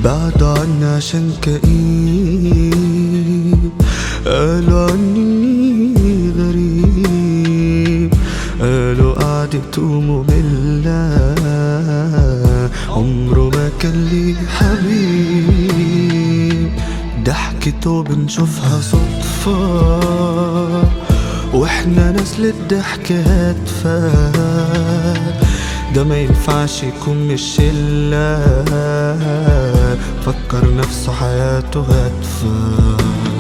بعدوا عني عشان كئيب قالوا عني غريب قالوا قعدته مملة عمره ما كان لي حبيب ضحكته بنشوفها صدفة واحنا نسل الضحك هادفة ده ما ينفعش يكون مش شلة فكر نفسه حياته هادفة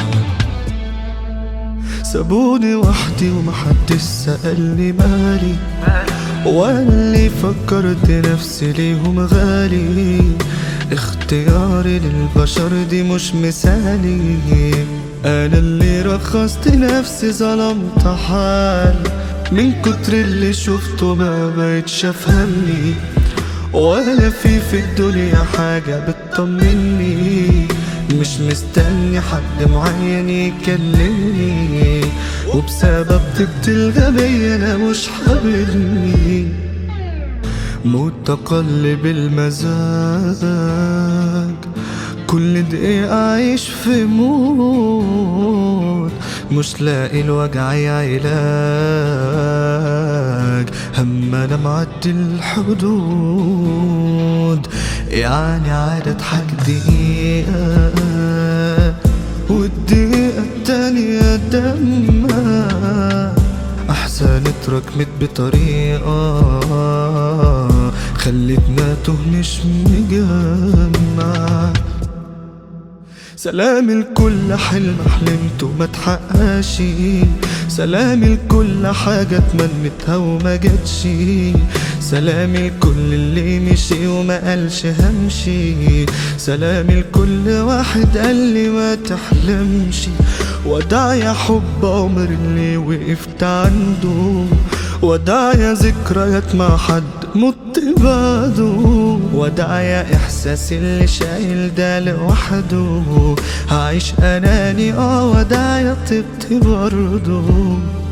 سابوني وحدي ومحدش سألني مالي واللي فكرت نفسي ليهم غالي اختياري للبشر دي مش مثالي انا اللي رخصت نفسي ظلمت حال من كتر اللي شفته ما بقتش افهمني ولا في في الدنيا حاجة بتطمني مش مستني حد معين يكلمني وبسبب طيبة الغبية انا مش حاببني متقلب المزاج كل دقيقة عايش في موت مش لاقي الوجع علاج هم انا معدي الحدود يعني عادة اضحك دقيقة والدقيقة التانية دمها أحزان اتراكمت بطريقة خلتنا توه مش مجمع سلام لكل حلم حلمته ما تحققش سلام لكل حاجة اتمنتها وما جاتش سلام لكل اللي مشي وما قالش همشي سلام لكل واحد قال لي ما تحلمش وداع يا حب عمر اللي وقفت عنده وداع يا ذكريات مع حد مت بعده وداع يا احساس اللي شايل ده لوحده هعيش اناني اه وداع يا طيبتي برضه